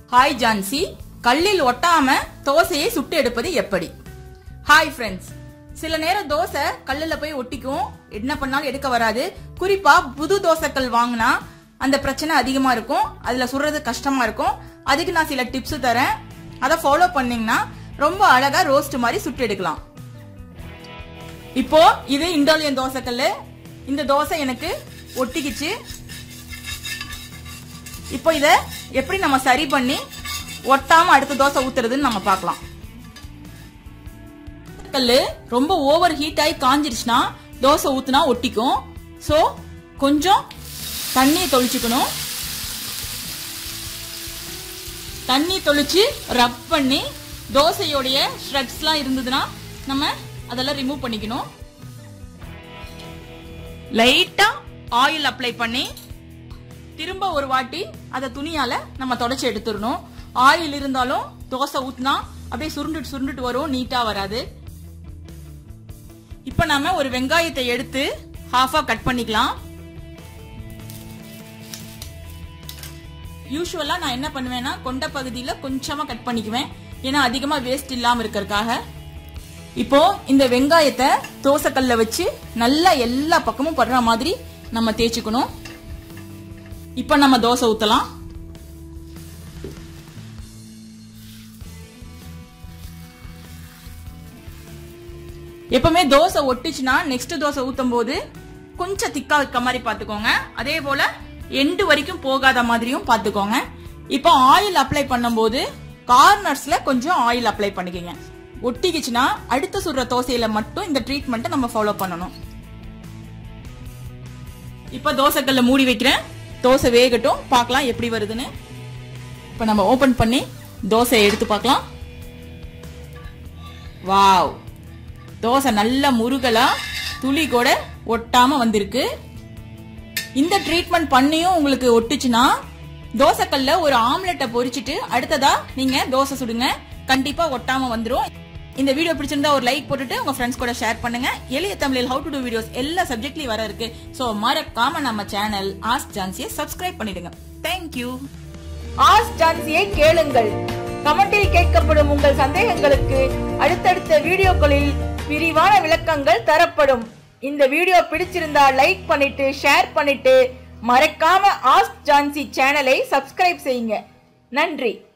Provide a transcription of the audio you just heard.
hi Jhansi கல்லில் ஒட்டாம தோசையை சுட்டு எடுப்பது எப்படி ஹாய் ஃப்ரெண்ட்ஸ் சில நேரம் தோசை கல்லுல போய் ஒட்டிக்கும் என்ன பண்ணாலும் எடுக்க வராது குறிப்பா புது தோசைக்கல் வாங்கினா அந்த பிரச்சனை அதிகமா இருக்கும் அதுல சுடுறது கஷ்டமா இருக்கும் அதுக்கு நான் சில டிப்ஸ் தரேன் அதை ஃபாலோ பண்ணீங்கன்னா ரொம்ப அழகா ரோஸ்ட் மாதிரி சுட்டு எடுக்கலாம் இப்போ இது இண்டோலியன் தோசைக்கல் இந்த தோசை எனக்கு ஒட்டிக்கிச்சு இப்போ இத எப்படி நம்ம சரி பண்ணி ஒட்டாம அடுத்த தோசை ஊத்துறதுன்னு நம்ம பார்க்கலாம் கல்லு ரொம்ப ஓவர் ஹீட் ஆகி காஞ்சிருச்சுன்னா தோசை ஊத்துனா ஒட்டிக்கும் சோ கொஞ்சம் தண்ணியை தொளிச்சுக்கணும் தண்ணி தொளிச்சு ரப் பண்ணி தோசையோடைய ஷ்ரெட்ஸ்லாம் இருந்ததுன்னா நம்ம அதெல்லாம் ரிமூவ் பண்ணிக்கணும் லைட்டா ஆயில் அப்ளை பண்ணி திரும்ப ஒரு வாட்டி அதை துணியால நம்ம தொடச்சி எடுத்துடணும் ஆயில் இருந்தாலும் தோசை ஊத்துனா அப்படியே சுருண்டுட்டு சுருண்டுட்டு வரும் நீட்டா வராது இப்ப நாம ஒரு வெங்காயத்தை எடுத்து ஹாஃபா கட் பண்ணிக்கலாம் யூஸ்வலா நான் என்ன பண்ணுவேன்னா கொண்ட பகுதியில கொஞ்சமா கட் பண்ணிக்குவேன் ஏன்னா அதிகமா வேஸ்ட் இல்லாம இருக்கறதுக்காக இப்போ இந்த வெங்காயத்தை தோசைக்கல்ல வச்சு நல்லா எல்லா பக்கமும் படுற மாதிரி நம்ம தேய்ச்சிக்கணும் இப்ப நம்ம தோசை ஊத்தலாம் எப்பவுமே தோசை ஒட்டுச்சுன்னா நெக்ஸ்ட் தோசை ஊத்தும் போது கொஞ்சம் திக்கா இருக்க மாதிரி பாத்துக்கோங்க அதே போல எண்டு வரைக்கும் போகாத மாதிரியும் பாத்துக்கோங்க இப்போ ஆயில் அப்ளை பண்ணும்போது கார்னர்ஸ்ல கொஞ்சம் ஆயில் அப்ளை பண்ணிக்கோங்க ஒட்டிக்கிச்சுன்னா அடுத்த சுடுற தோசையில மட்டும் இந்த ட்ரீட்மெண்ட்டை நம்ம ஃபாலோ பண்ணணும் இப்ப தோசைக்கல்ல மூடி வைக்கிறேன் தோசை வேகட்டும் பார்க்கலாம் எப்படி வருதுன்னு இப்ப நம்ம ஓபன் பண்ணி தோசையை எடுத்து பார்க்கலாம் வாவ் தோசை நல்ல முருகலா துளி கூட ஒட்டாம வந்திருக்கு இந்த ட்ரீட்மெண்ட் பண்ணியும் உங்களுக்கு ஒட்டுச்சுன்னா தோசைக்கல்ல ஒரு ஆம்லெட்டை பொரிச்சிட்டு அடுத்ததா நீங்க தோசை சுடுங்க கண்டிப்பா ஒட்டாம வந்துரும் இந்த வீடியோ பிடிச்சிருந்தா ஒரு லைக் போட்டுட்டு உங்க ஃப்ரெண்ட்ஸ் கூட ஷேர் பண்ணுங்க எளிய தமிழில் ஹவு டு டூ வீடியோஸ் எல்லா சப்ஜெக்ட்லயும் வர இருக்கு சோ மறக்காம நம்ம சேனல் ஆஸ் ஜான்சியை சப்ஸ்கிரைப் பண்ணிடுங்க தேங்க்யூ ஆஸ் ஜான்சியை கேளுங்கள் கமெண்டில் கேட்கப்படும் உங்கள் சந்தேகங்களுக்கு அடுத்தடுத்த வீடியோக்களில் விரிவான விளக்கங்கள் தரப்படும் இந்த வீடியோ பிடிச்சிருந்தா லைக் பண்ணிட்டு ஷேர் பண்ணிட்டு மறக்காம ஆஸ்க் ஜான்சி சேனலை சப்ஸ்கிரைப் செய்யுங்க நன்றி